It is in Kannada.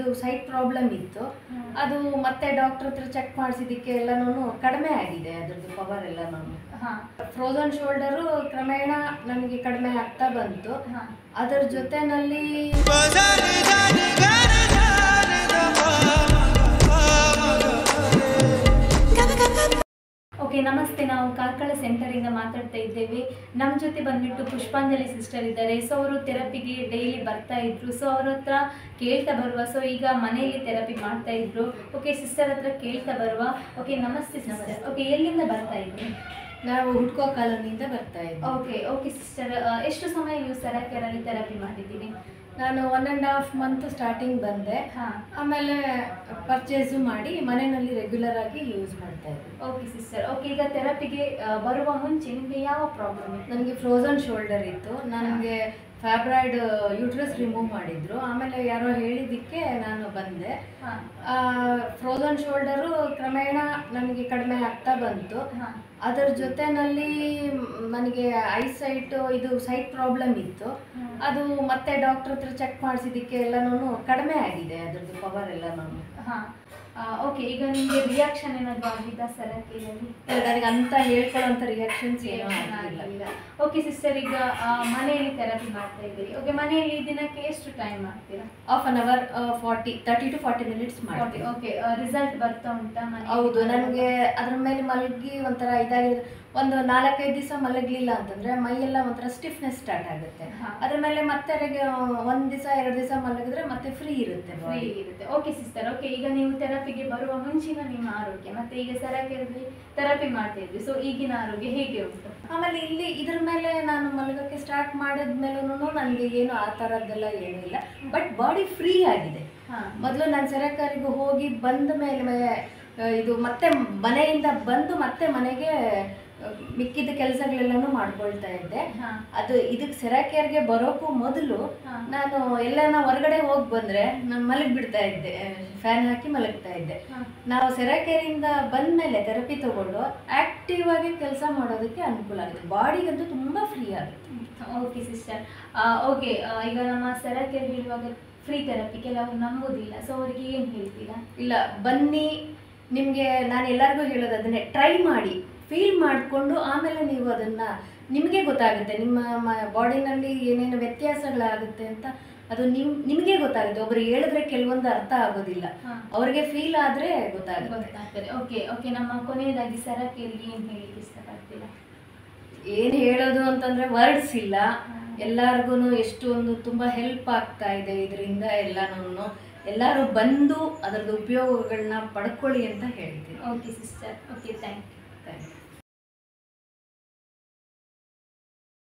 ಇದು ಸೈಟ್ ಪ್ರಾಬ್ಲಮ್ ಇತ್ತು ಹ್ಮ್. ಅದು ಮತ್ತೆ ಡಾಕ್ಟರ್ ಹತ್ರ ಚೆಕ್ ಮಾಡಿಸಿದ್ದಕ್ಕೆ ಎಲ್ಲನೂ ಕಡಿಮೆ ಆಗಿದೆ ಅದ್ರದ್ದು ಪವರ್ ಎಲ್ಲನೂ ಹಾ ಫ್ರೋಸನ್ ಶೋಲ್ಡರು ಕ್ರಮೇಣ ನನಗೆ ಕಡಿಮೆ ಆಗ್ತಾ ಬಂತು ಹಾ ಅದರ ಜೊತೆನಲ್ಲಿ ಓಕೆ ನಮಸ್ತೆ ನಾವು ಕಾರ್ಕಳ ಸೆಂಟರಿಂದ ಮಾತಾಡ್ತಾ ಇದ್ದೇವೆ ನಮ್ಮ ಜೊತೆ ಬಂದ್ಬಿಟ್ಟು ಪುಷ್ಪಾಂಜಲಿ ಸಿಸ್ಟರ್ ಇದ್ದಾರೆ ಸೊ ಅವರು ಥೆರಪಿಗೆ ಡೈಲಿ ಬರ್ತಾ ಇದ್ರು ಸೊ ಅವ್ರ ಹತ್ರ ಕೇಳ್ತಾ ಬರುವ ಸೊ ಈಗ ಮನೆಯಲ್ಲಿ ಥೆರಪಿ ಮಾಡ್ತಾ ಇದ್ರು ಓಕೆ ಸಿಸ್ಟರ್ ಹತ್ರ ಕೇಳ್ತಾ ಬರುವ ಓಕೆ ನಮಸ್ತೆ ಸಿಸ್ಟರ್ ಓಕೆ ಎಲ್ಲಿಂದ ಬರ್ತಾ ಇದ್ರಿ ನಾವು ಹುಡ್ಕೋ ಕಾಲೋನಿಯಿಂದ ಬರ್ತಾ ಇದ್ದೆ ಓಕೆ ಓಕೆ ಸಿಸ್ಟರ್ ಎಷ್ಟು ಸಮಯ ನೀವು ಸರಕರಲ್ಲಿ ಥೆರಪಿ ಮಾಡಿದ್ದೀರಿ ನಾನು one and half month starting ಬಂದೆ ಹಾಂ ಆಮೇಲೆ ಪರ್ಚೇಸು ಮಾಡಿ ಮನೆಯಲ್ಲಿ ರೆಗ್ಯುಲರ್ ಆಗಿ ಯೂಸ್ ಮಾಡ್ತಾ ಇದ್ದೆ ಓಕೆ ಸಿಸ್ಟರ್ ಓಕೆ ಈಗ ಥೆರಪಿಗೆ ಬರುವ ಮುಂಚೆ ನಿಮಗೆ ಯಾವ ಪ್ರಾಬ್ಲಮ್ ಇತ್ತು ನನಗೆ ಫ್ರೋಸನ್ ಶೋಲ್ಡರ್ ಇತ್ತು ನನಗೆ ಫ್ಯಾಬ್ರಾಯ್ಡ್ ಯೂಟ್ರಸ್ ರಿಮೂವ್ ಮಾಡಿದ್ರು ಆಮೇಲೆ ಯಾರೋ ಹೇಳಿದ್ದಕ್ಕೆ ನಾನು ಬಂದೆ ಹಾಂ ಫ್ರೋಸನ್ ಶೋಲ್ಡರು ಕ್ರಮೇಣ ನನಗೆ ಕಡಿಮೆ ಆಗ್ತಾ ಬಂತು ಹಾಂ ಅದರ ಜೊತೆನಲ್ಲಿ ನನಗೆ ಐಸೈಟ್ ಇದು ಸೈಟ್ ಪ್ರಾಬ್ಲಮ್ ಇತ್ತು ಹ್ಮ್. ಅದು ಮತ್ತೆ ಡಾಕ್ಟರ್ ಹತ್ರ ಚೆಕ್ ಮಾಡಿಸಿದ್ದಕ್ಕೆ ಎಲ್ಲನೂ ಕಡಿಮೆ ಆಗಿದೆ ಅದ್ರದ್ದು ಪವರ್ ಎಲ್ಲನೂ ಹಾಂ ಓಕೆ ಈಗ ನಿಮಗೆ ರಿಯಾಕ್ಷನ್ ಏನಾದರೂ ಆಗಿದ್ದ ಸರಕಿಯಲ್ಲಿ ನನಗೆ ಅಂತ ಹೇಳ್ಕೊಳ್ಳೋಂಥ ರಿಯಾಕ್ಷನ್ಸ್ ಏನೂ ಆಗಿಲ್ಲ ಓಕೆ ಸಿಸ್ಟರ್ ಈಗ ಆ, ಮನೆಯಲ್ಲಿ ಥೆರಪಿ ಮಾಡ್ತಾ ಇದ್ದೀರಿ ಓಕೆ ಮನೆಯಲ್ಲಿ ದಿನಕ್ಕೆ ಎಷ್ಟು ಟೈಮ್ ಮಾಡ್ತೀರಾ half an hour forty thirty to forty minutes ಮಾಡ್ತೀನಿ ಓಕೆ ರಿಸಲ್ಟ್ ಬರ್ತಾ ಉಂಟಾ ಮನೆ ಹೌದು ನನಗೆ ಅದ್ರ ಮೇಲೆ ಮಲಗಿ ಒಂಥರ ಇದಾಗಿದೆ ಒಂದು ನಾಲ್ಕೈದು ದಿವಸ ಮಲಗಲಿಲ್ಲ ಅಂತಂದ್ರೆ ಮೈಯೆಲ್ಲ ಒಂಥರ ಸ್ಟಿಫ್ನೆಸ್ ಸ್ಟಾರ್ಟ್ ಆಗುತ್ತೆ ಹಾ. ಅದ್ರ ಮೇಲೆ ಮತ್ತೆ ರೆಗೆ- ಒಂದ್ ದಿವಸ ಎರಡು ದಿವಸ ಮಲಗಿದ್ರೆ ಮತ್ತೆ ಫ್ರೀ ಇರುತ್ತೆ ಫ್ರೀ body. ಇರುತ್ತೆ ಓಕೆ ಸಿಸ್ಟರ್ ಓಕೆ ಈಗ ನೀವು ಥೆರಪಿಗೆ ಬರುವ ಮುಂಚಿನ ನಿಮ್ಮ ಆರೋಗ್ಯ ಮತ್ತೆ ಈಗ ಸರಕಲ್ಲಿ ಥೆರಪಿ ಮಾಡ್ತಾ ಇದ್ವಿ ಸೊ ಈಗಿನ ಆರೋಗ್ಯ ಹೇಗೆ ಉಂಟು ಆಮೇಲೆ ಇಲ್ಲಿ ಇದ್ರ ಮೇಲೆ ನಾನು ಮಲಗಕ್ಕೆ ಸ್ಟಾರ್ಟ್ ಮಾಡಿದ್ಮೇಲೂ ನನಗೆ ಏನು ಆ ಥರದ್ದೆಲ್ಲ ಏನೂ ಇಲ್ಲ ಬಟ್ ಬಾಡಿ ಫ್ರೀ ಆಗಿದೆ ಹಾಂ ಮೊದಲು ನಾನು ಸೆರೆಕಾರಿಗೆ ಹೋಗಿ ಬಂದ ಮೇಲೆ ಆ, ಇದು ಮತ್ತೆ ಮನೆಯಿಂದ ಬಂದು ಮತ್ತೆ ಮನೆಗೆ ಆ, ಮಿಕ್ಕಿದ ಕೆಲಸಗಳೆಲ್ಲನೂ ಮಾಡ್ಕೊಳ್ತಾ ಇದ್ದೆ ಹಾಂ ಅದು ಇದಕ್ಕೆ ಸೆರಾಕೇರ್ಗೆ ಬರೋಕ್ಕೂ ಮೊದಲು ಹಾ. ನಾನು ಎಲ್ಲನ ಹೊರಗಡೆ ಹೋಗಿ ಬಂದ್ರೆ ನಾನು ಮಲಗಿ ಬಿಡ್ತಾ ಇದ್ದೆ ಫ್ಯಾನ್ ಹಾಕಿ ಮಲಗ್ತಾ ಇದ್ದೆ ಹಾಂ ನಾವು ಸೆರಾಕೇರಿಂದ ಬಂದ್ಮೇಲೆ ಥೆರಪಿ ತಗೊಂಡು ಆಕ್ಟಿವ್ ಆಗಿ ಕೆಲಸ ಮಾಡೋದಕ್ಕೆ ಅನುಕೂಲ ಆಗುತ್ತೆ ಬಾಡಿಗಂತೂ ತುಂಬಾ ಫ್ರೀ ಆಗುತ್ತೆ ಓಕೆ ಸಿಸ್ಟರ್ ಓಕೆ ಈಗ ನಮ್ಮ ಸರಕಲ್ಲಿ ಹೇಳುವಾಗ ಫ್ರೀ ಥೆರಪಿ ಕೆಲವರು ನಂಬುದಿಲ್ಲ ಸೊ ಅವರಿಗೆ ಏನು ಹೇಳ್ತೀರಾ ಇಲ್ಲ ಬನ್ನಿ ನಿಮಗೆ ನಾನು ಎಲ್ಲರಿಗೂ ಹೇಳೋದು ಅದನ್ನೇ ಟ್ರೈ ಮಾಡಿ ಫೀಲ್ ಮಾಡಿಕೊಂಡು ಆಮೇಲೆ ನೀವು ಅದನ್ನು ನಿಮಗೆ ಗೊತ್ತಾಗುತ್ತೆ ನಿಮ್ಮ ಬಾಡಿನಲ್ಲಿ ಏನೇನು ವ್ಯತ್ಯಾಸಗಳಾಗುತ್ತೆ ಅಂತ ಅದು ನಿಮ್ ನಿಮಗೆ ಗೊತ್ತಾಗುತ್ತೆ ಒಬ್ರು ಹೇಳಿದ್ರೆ ಕೆಲವೊಂದು ಅರ್ಥ ಆಗೋದಿಲ್ಲ ಹಾಂ ಅವ್ರಿಗೆ ಫೀಲ್ ಆದರೆ ಗೊತ್ತಾಗುತ್ತೆ ಗೊತ್ತಾಗ್ತದೆ ಓಕೆ ಓಕೆ ನಮ್ಮ ಕೊನೆಯದಾಗಿ ಸರಕೇರಿಗೆ ಏನು ಹೇಳಿಕ್ಕೆ ಇಷ್ಟಪಡ್ತೀರಾ ಏನು ಹೇಳೋದು ಅಂತಂದ್ರೆ ವರ್ಡ್ಸ್ ಇಲ್ಲ ಎಲ್ಲರಿಗೂ ಎಷ್ಟೊಂದು ತುಂಬ ಹೆಲ್ಪ್ ಆಗ್ತಾ ಇದೆ ಇದರಿಂದ ಎಲ್ಲನೂ ಎಲ್ಲರೂ ಬಂದು ಅದರದ್ದು ಉಪಯೋಗಗಳನ್ನ ಪಡ್ಕೊಳ್ಳಿ ಅಂತ ಹೇಳ್ತೀನಿ ಓಕೆ ಸಿಸ್ಟರ್ ಓಕೆ